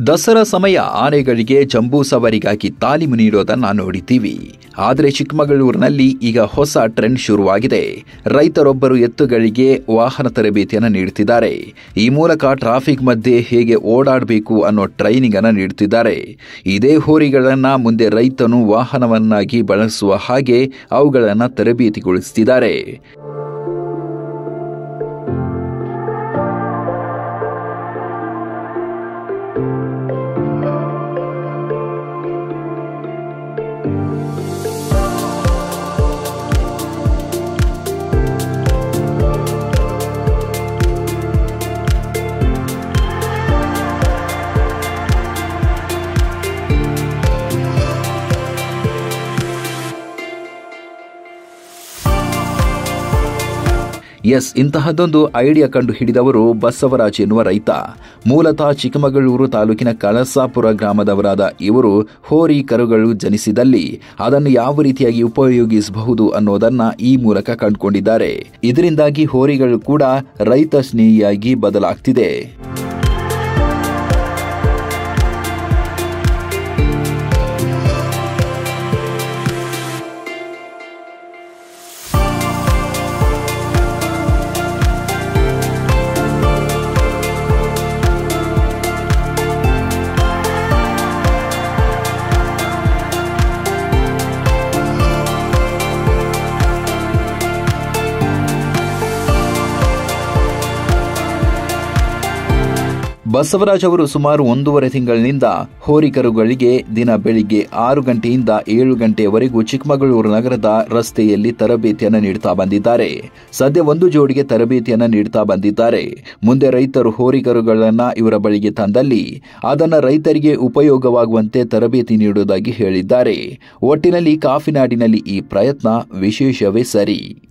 ದಸರಾ ಸಮಯ ಆನೆಗಳಿಗೆ ಜಂಬೂ ಸವಾರಿಗಾಗಿ ತಾಲೀಮು ನೀಡೋದನ್ನ ನೋಡಿದ್ದೀವಿ ಆದರೆ ಚಿಕ್ಕಮಗಳೂರಿನಲ್ಲಿ ಈಗ ಹೊಸ ಟ್ರೆಂಡ್ ಶುರುವಾಗಿದೆ ರೈತರೊಬ್ಬರು ಎತ್ತುಗಳಿಗೆ ವಾಹನ ತರಬೇತಿಯನ್ನು ನೀಡುತ್ತಿದ್ದಾರೆ ಈ ಮೂಲಕ ಟ್ರಾಫಿಕ್ ಮಧ್ಯೆ ಹೇಗೆ ಓಡಾಡಬೇಕು ಅನ್ನೋ ಟ್ರೈನಿಂಗ್ ಅನ್ನು ನೀಡುತ್ತಿದ್ದಾರೆ ಇದೇ ಹೋರಿಗಳನ್ನ ಮುಂದೆ ರೈತನು ವಾಹನವನ್ನಾಗಿ ಬಳಸುವ ಹಾಗೆ ಅವುಗಳನ್ನು ತರಬೇತಿಗೊಳಿಸುತ್ತಿದ್ದಾರೆ ಎಸ್ ಇಂತಹದ್ದೊಂದು ಐಡಿಯಾ ಕಂಡು ಹಿಡಿದವರು ಬಸವರಾಜ್ ಎನ್ನುವ ರೈತ ಮೂಲತಃ ಚಿಕ್ಕಮಗಳೂರು ತಾಲೂಕಿನ ಕಳಸಾಪುರ ಗ್ರಾಮದವರಾದ ಇವರು ಹೋರಿ ಕರುಗಳು ಜನಿಸಿದಲ್ಲಿ ಅದನ್ನು ಯಾವ ರೀತಿಯಾಗಿ ಉಪಯೋಗಿಸಬಹುದು ಅನ್ನೋದನ್ನ ಈ ಮೂಲಕ ಕಂಡುಕೊಂಡಿದ್ದಾರೆ ಇದರಿಂದಾಗಿ ಹೋರಿಗಳು ಕೂಡ ರೈತ ಸ್ನೇಹಿಯಾಗಿ ಬದಲಾಗ್ತಿದೆ ಬಸವರಾಜ್ ಅವರು ಸುಮಾರು ಒಂದೂವರೆ ತಿಂಗಳಿನಿಂದ ಹೋರಿಕರುಗಳಿಗೆ ದಿನ ಬೆಳಿಗ್ಗೆ ಆರು ಗಂಟೆಯಿಂದ ಏಳು ಗಂಟೆಯವರೆಗೂ ಚಿಕ್ಕಮಗಳೂರು ನಗರದ ರಸ್ತೆಯಲ್ಲಿ ತರಬೇತಿಯನ್ನು ನೀಡುತ್ತಾ ಬಂದಿದ್ದಾರೆ ಸದ್ಯ ಒಂದು ಜೋಡಿಗೆ ತರಬೇತಿಯನ್ನು ನೀಡುತ್ತಾ ಬಂದಿದ್ದಾರೆ ಮುಂದೆ ರೈತರು ಹೋರಿಕರುಗಳನ್ನ ಇವರ ಬಳಿಗೆ ತಂದಲ್ಲಿ ಅದನ್ನು ರೈತರಿಗೆ ಉಪಯೋಗವಾಗುವಂತೆ ತರಬೇತಿ ನೀಡುವುದಾಗಿ ಹೇಳಿದ್ದಾರೆ ಒಟ್ಟಿನಲ್ಲಿ ಕಾಫಿನಾಡಿನಲ್ಲಿ ಈ ಪ್ರಯತ್ನ ವಿಶೇಷವೇ ಸರಿ